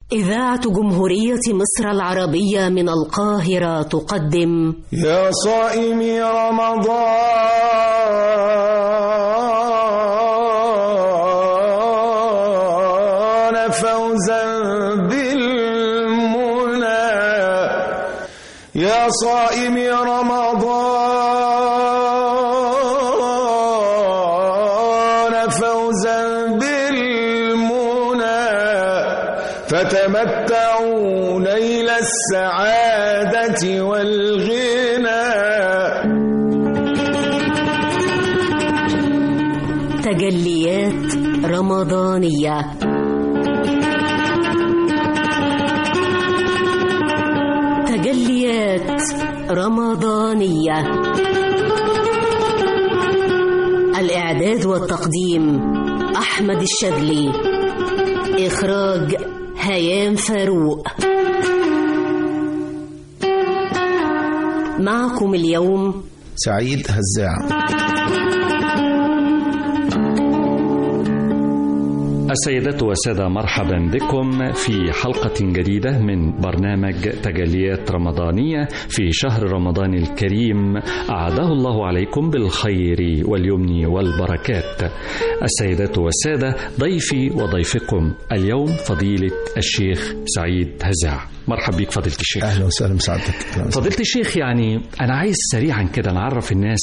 إذاعة جمهورية مصر العربية من القاهرة تقدم يا صائمي رمضان فوزا بالمنى يا صائمي رمضان فوزا بالمنى فتمتعوا ليل السعادة والغنى تجليات رمضانية تجليات رمضانية الإعداد والتقديم أحمد الشاذلي إخراج هيام فاروق معكم اليوم سعيد هزاع السيدات والسادة مرحبا بكم في حلقة جديدة من برنامج تجليات رمضانية في شهر رمضان الكريم أعاده الله عليكم بالخير واليمن والبركات السيدات والسادة ضيفي وضيفكم اليوم فضيلة الشيخ سعيد هزاع مرحب بك فضيلة الشيخ اهلا وسهلا بسعادتك أهلاً وسهلاً. فضيلة الشيخ يعني أنا عايز سريعا كده نعرف الناس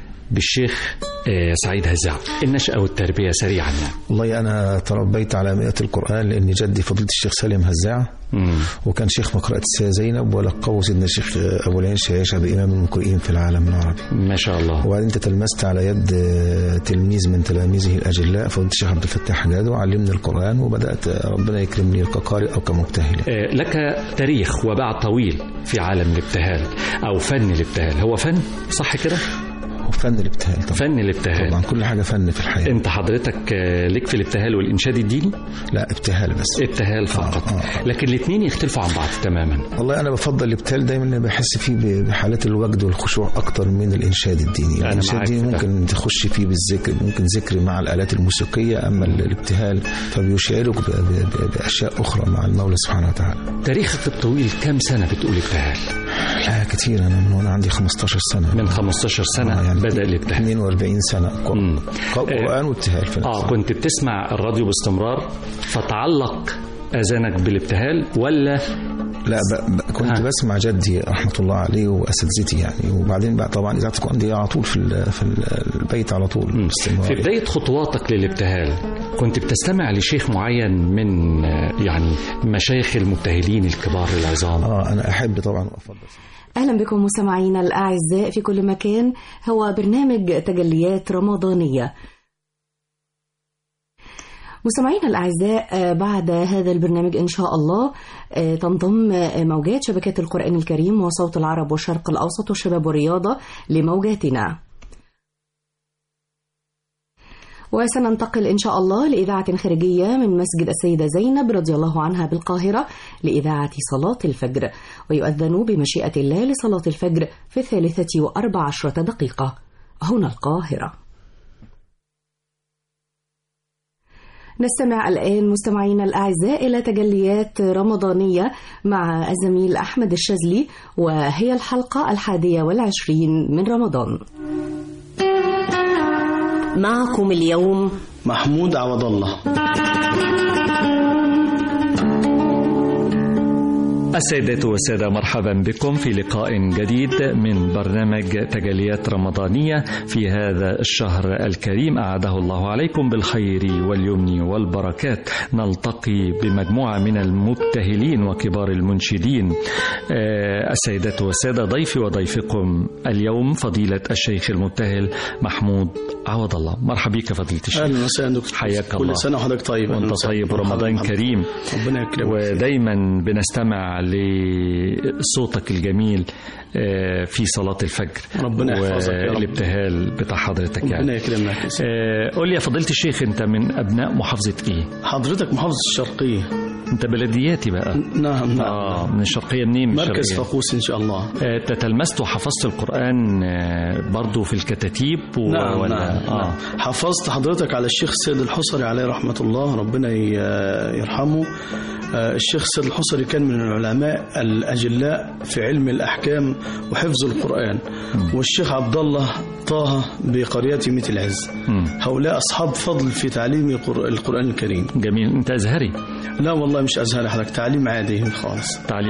بالشيخ آه، سعيد هزاع النشأة والتربية سريعا يعني والله انا تربيت على مئة القران لان جدي فضيله الشيخ سالم هزاع مم. وكان شيخ مقرأة السيدة زينب ولقبه سيدنا الشيخ ابو العين شيشه بامام المقرئين في العالم العربي ما شاء الله وبعدين تتلمست على يد آه، تلميذ من تلاميذه الاجلاء فضيله الشيخ عبد الفتاح حجاج وعلمني القران وبدات آه، ربنا يكرمني كقارئ او كمبتهل آه، لك تاريخ وباع طويل في عالم الابتهال أو فن الابتهال هو فن صح كده؟ وفن الابتهال طبعا فن الابتهال طبعا كل حاجه فن في الحياه أنت حضرتك آه، ليك في الابتهال والإنشاد الديني؟ لا ابتهال بس ابتهال فقط آه، آه. لكن الاثنين يختلفوا عن بعض تماما والله انا بفضل الابتهال دايما لأن بحس فيه ب- بحالات الوجد والخشوع اكتر من الانشاد الديني أنا الانشاد معاك الديني في ده. ممكن تخش فيه بالذكر ممكن ذكر مع الالات الموسيقيه اما ال- الابتهال فبيشعرك ب- ب- ب- باشياء اخرى مع المولى سبحانه وتعالى تاريخك الطويل كم سنة بتقول ابتهال؟ لا كتير انا من وانا عندي 15 سنه من 15 سنة آه، يعني بدأ الابتهال 42 سنه ق- مم. ق- قران وابتهال في نفس اه الوقت. كنت بتسمع الراديو باستمرار فتعلق اذانك بالابتهال ولا لا ب... ب... كنت ها. بسمع جدي رحمه الله عليه واساتذتي يعني وبعدين بقى طبعا اذاعه القران دي على طول في ال... في ال- البيت على طول في باستمرار بداية خطواتك للابتهال كنت بتستمع لشيخ معين من آه، يعني مشايخ المبتهلين الكبار العظام اه انا احب طبعا وافضل أهلا بكم مستمعينا الأعزاء في كل مكان هو برنامج تجليات رمضانية مستمعينا الأعزاء آه، بعد هذا البرنامج إن شاء الله آه، تنضم آه، موجات شبكات القرآن الكريم وصوت العرب والشرق الأوسط والشباب والرياضة لموجاتنا وسننتقل إن شاء الله لإذاعة خارجية من مسجد السيدة زينب رضي الله عنها بالقاهرة لإذاعة صلاة الفجر ويؤذن بمشيئة الله لصلاة الفجر في الثالثة وأربع عشرة دقيقة هنا القاهرة نستمع الآن مستمعينا الأعزاء إلى تجليات رمضانية مع الزميل أحمد الشاذلي وهي الحلقة الحادية والعشرين من رمضان معكم اليوم محمود عوض الله السيدات والسادة مرحبا بكم في لقاء جديد من برنامج تجليات رمضانية في هذا الشهر الكريم أعاده الله عليكم بالخير واليمن والبركات نلتقي بمجموعة من المبتهلين وكبار المنشدين آه، السيدات والسادة ضيفي وضيفكم اليوم فضيلة الشيخ المبتهل محمود عوض الله مرحبا بك فضيلة الشيخ اهلا وسهلا دكتور حياك الله. كل سنه وحضرتك طيب أهلاً وانت وسهلاً. طيب ورمضان مرحبا. كريم ربنا يكرمك ودايما بنستمع لصوتك الجميل آه، في صلاة الفجر ربنا يحفظك يا رب. والابتهال بتاع حضرتك ربنا يعني يكرمك يا سيدي. آه، قول لي يا فضيلة الشيخ انت من ابناء محافظة ايه حضرتك محافظه الشرقيه انت بلدياتي بقى نعم نعم اه من الشرقيه منين من مركز الشرقية؟ فاقوس ان شاء الله آه، تتلمست وحفظت القرآن آه، برضو في الكتاتيب و... نعم ولا نعم, آه. نعم حفظت حضرتك على الشيخ سيد الحصري عليه رحمة الله ربنا ي- يرحمه آه، الشيخ سيد الحصري كان من العلماء الأجلاء في علم الأحكام وحفظ القرآن والشيخ عبد الله طه بقرية ميت العز مم. هؤلاء أصحاب فضل في تعليم القر- القرآن الكريم جميل انت ازهري لا والله مش أزهر حضرتك تعليم عادي خالص تعليم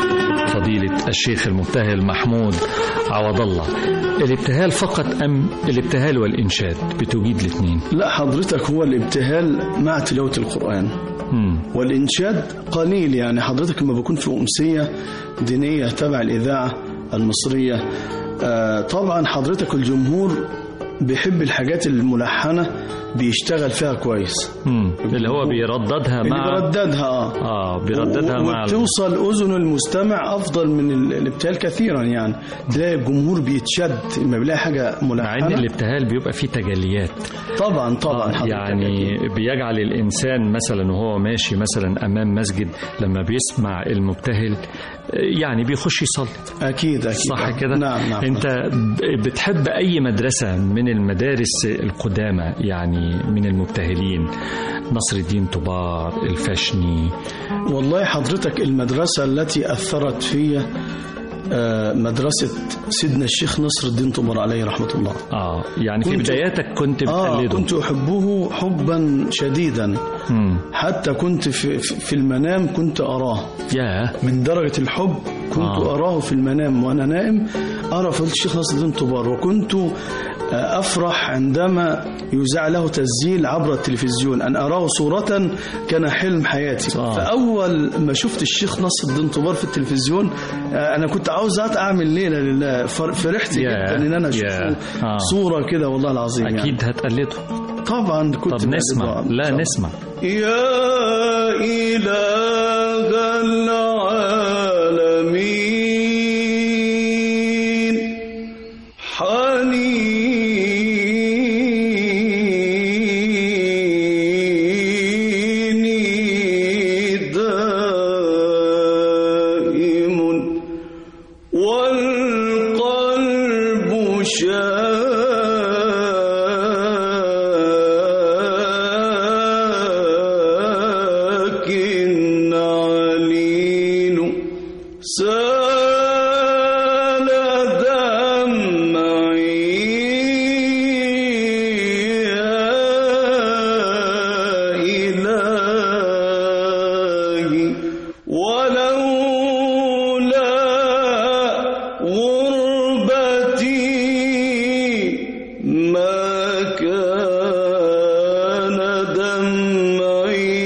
فضيلة الشيخ المبتهل محمود عوض الله الابتهال فقط أم الابتهال والإنشاد بتوجيد الاثنين لا حضرتك هو الابتهال مع تلاوة القرآن مم. والإنشاد قليل يعني حضرتك لما بكون في أمسية دينية تبع الإذاعة المصرية آه، طبعا حضرتك الجمهور بيحب الحاجات الملحنة بيشتغل فيها كويس مم. اللي هو بيرددها اللي مع بيرددها اه اه بيرددها و- مع ال- وتوصل أذن المستمع أفضل من ال- الابتهال كثيرا يعني تلاقي الجمهور بيتشد لما بيلاقي حاجة مع ان ملحنة الابتهال بيبقى فيه تجليات طبعا طبعا آه، حضرتك يعني بيجعل الإنسان مثلا وهو ماشي مثلا أمام مسجد لما بيسمع المبتهل آه، يعني بيخش يصلي أكيد أكيد صح كده؟ نعم نعم أنت ب- بتحب أي مدرسة من المدارس القدامى يعني من المبتهلين نصر الدين طبار الفاشني والله حضرتك المدرسة التي أثرت فيا آه، مدرسة سيدنا الشيخ نصر الدين طبر عليه رحمة الله آه يعني في كنت- بداياتك كنت آه بتقلده كنت أحبه حبا شديدا مم. حتى كنت في, في في المنام كنت أراه يا من درجة الحب كنت آه. آه. أراه في المنام وأنا نائم أرى فضيلة الشيخ نصر الدين طبار وكنت آه، أفرح عندما يذاع له تسجيل عبر التلفزيون أن أراه صورة كان حلم حياتي آه. فأول ما شفت الشيخ نصر الدين طبار في التلفزيون آه، أنا كنت عاوز أعمل ليلة لله فر- فرحت يا- جدا إن أنا يا. أشوفه آه. صورة كده والله العظيم يعني. أكيد هتقلده طبعا كنت طب نسمع بقلده. لا طبعاً. نسمع يا إله العالمين حنيني دائم والقلب شاك عليل سال دمعي يا إلهي ولولا غربتي ما كان دمعي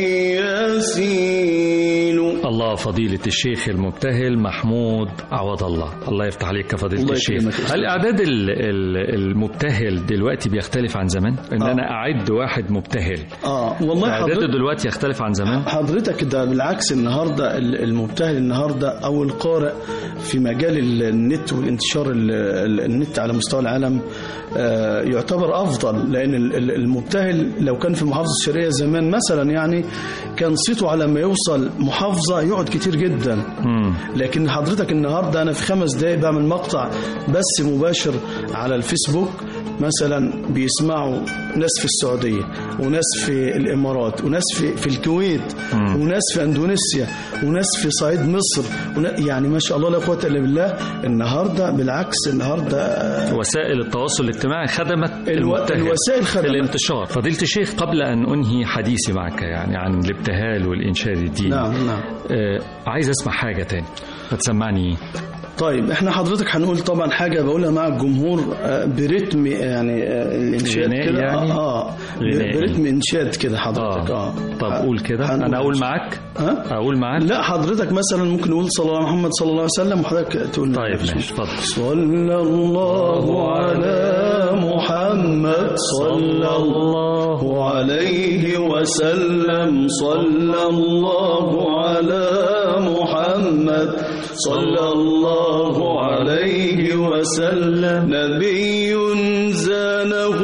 يسيل الله فضيلة الشيخ المبتهل محمود عوض الله الله يفتح عليك كفضيلة الله الشيخ يكرمك يا أستاذ. هل إعداد ال- ال- المبتهل دلوقتي بيختلف عن زمان إن آه. أنا أعد واحد مبتهل اه والله إعداده حضرتك دلوقتي يختلف عن زمان حضرتك ده بالعكس النهارده ال- المبتهل النهارده او القارئ في مجال ال- النت والانتشار ال- ال- النت على مستوى العالم آه، يعتبر افضل لان ال- ال- المبتهل لو كان في محافظه الشرقيه زمان مثلا يعني كان صيته على ما يوصل محافظه يقعد كتير جدا مم. لكن حضرتك النهارده انا في خمس دقايق بعمل مقطع بس مباشر على الفيسبوك مثلا بيسمعوا ناس في السعوديه وناس في الامارات وناس في في الكويت وناس في اندونيسيا وناس في صعيد مصر ونا- يعني ما شاء الله لا قوه الا بالله النهارده بالعكس النهارده وسائل التواصل الاجتماعي خدمت الو... المبتهل الوسائل في خدمت الانتشار فضيلة الشيخ قبل أن أنهي حديثي معك يعني عن الابتهال والإنشاد الديني نعم نعم آه عايز أسمع حاجة تاني هتسمعني إيه؟ طيب احنا حضرتك هنقول طبعا حاجه بقولها مع الجمهور آه، برتم يعني آه، الانشاد غنائي كده يعني؟ اه, آه غنائي. برتم انشاد كده حضرتك اه, طب قول كده هنقول أنا أقول إن- معاك ها أقول معاك لا حضرتك مثلا ممكن نقول صلى الله على محمد صلى الله عليه وسلم وحضرتك تقول طيب ماشي اتفضل صلى الله على محمد صلى الله عليه وسلم صلى الله على محمد صلى الله عليه وسلم نبي زانه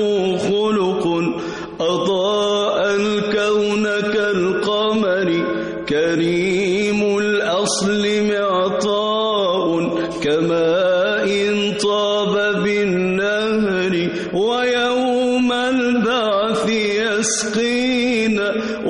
خلق أضاء الكون كالقمر كريم الأصل معطاء كماء طاب بالنهر ويوم البعث يسقينا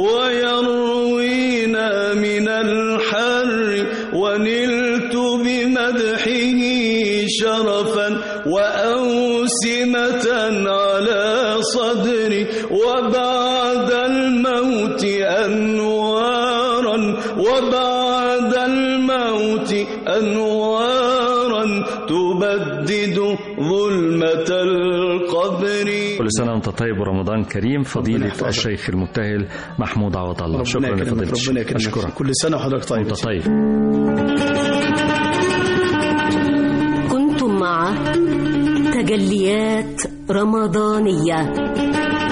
ويروينا من الحر ونلت بمدحه شرفا وأوسمة على صدري وبعد الموت أنوارا وبعد الموت أنوارا تبدد ظلمة القبر كل سنة وأنت طيب ورمضان كريم فضيلة يحفظك. الشيخ المبتهل محمود عوض الله ربنا شكرا يكرمك لفضيلة ربنا الشيخ يكرمك أشكرك كل سنة وحضرتك طيب وأنت طيب كنتم مع تجليات رمضانية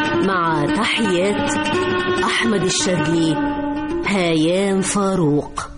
مع تحيات أحمد الشاذلي هيام فاروق